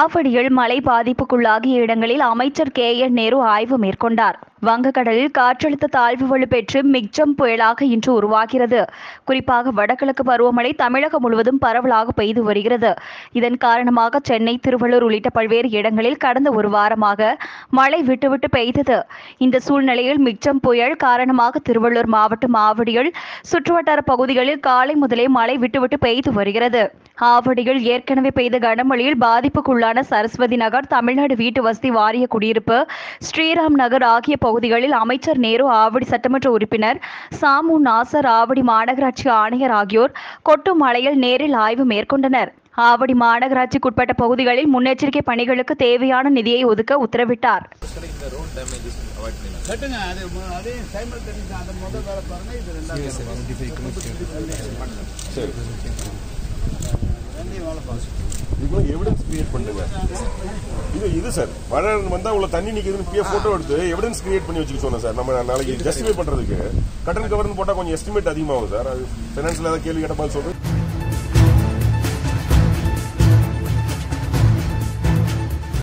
ஆவடியில் மழை பாதிப்புக்குள்ளாகிய இடங்களில் அமைச்சர் கே என் நேரு ஆய்வு மேற்கொண்டார் வங்கக்கடலில் காற்றழுத்த தாழ்வு வலுப்பெற்று மிக்ஜம் புயலாக இன்று உருவாகிறது குறிப்பாக வடகிழக்கு பருவமழை தமிழகம் முழுவதும் பரவலாக பெய்து வருகிறது இதன் காரணமாக சென்னை திருவள்ளூர் உள்ளிட்ட பல்வேறு இடங்களில் கடந்த ஒரு வாரமாக மழை விட்டுவிட்டு பெய்தது இந்த சூழ்நிலையில் மிக்ஜம் புயல் காரணமாக திருவள்ளூர் மாவட்டம் ஆவடியில் சுற்றுவட்டார பகுதிகளில் காலை முதலே மழை விட்டுவிட்டு பெய்து வருகிறது ஆவடியில் ஏற்கனவே பெய்த கனமழையில் பாதிப்புக்குள்ளான சரஸ்வதி நகர் தமிழ்நாடு வீட்டு வசதி வாரிய குடியிருப்பு ஸ்ரீராம் நகர் ஆகிய பகுதிகளில் அமைச்சர் நேரு ஆவடி சட்டமன்ற உறுப்பினர் சாமு நாசர் ஆவடி மாநகராட்சி ஆணையர் ஆகியோர் கொட்டும் மழையில் நேரில் ஆய்வு மேற்கொண்டனர் ஆவடி மாநகராட்சிக்குட்பட்ட பகுதிகளில் முன்னெச்சரிக்கை பணிகளுக்கு தேவையான நிதியை ஒதுக்க உத்தரவிட்டார் இந்த ரோட் டேமேஜஸ் அவாய்ட் பண்ணிடலாம் கட்டுங்க அது மு- அதே சைமல்டேனியஸ் அந்த முதல் வேலை பாருங்க இது ரெண்டாவது ரெண்டையும் வேலை பாருங்க இதுக்கு எவிடன்ஸ் கிரியேட் பண்ணுங்க இது இது சார் மழை வந்தா உள்ள தண்ணி நிக்குதுன்னு பிஏ போட்டோ எடுத்து எவிடன்ஸ் கிரியேட் பண்ணி வச்சுக்க சொன்னேன் சார் நம்ம நாளைக்கு ஜஸ்டிஃபை பண்றதுக்கு கட்டன் கவர்னு போட்டா கொஞ்சம் எஸ்டிமேட் அதிகமாகும் சார் அது ஃபைனான்ஸ்ல ஏதாவது கேள்வி கேட்ட பதில் சொல்றேன்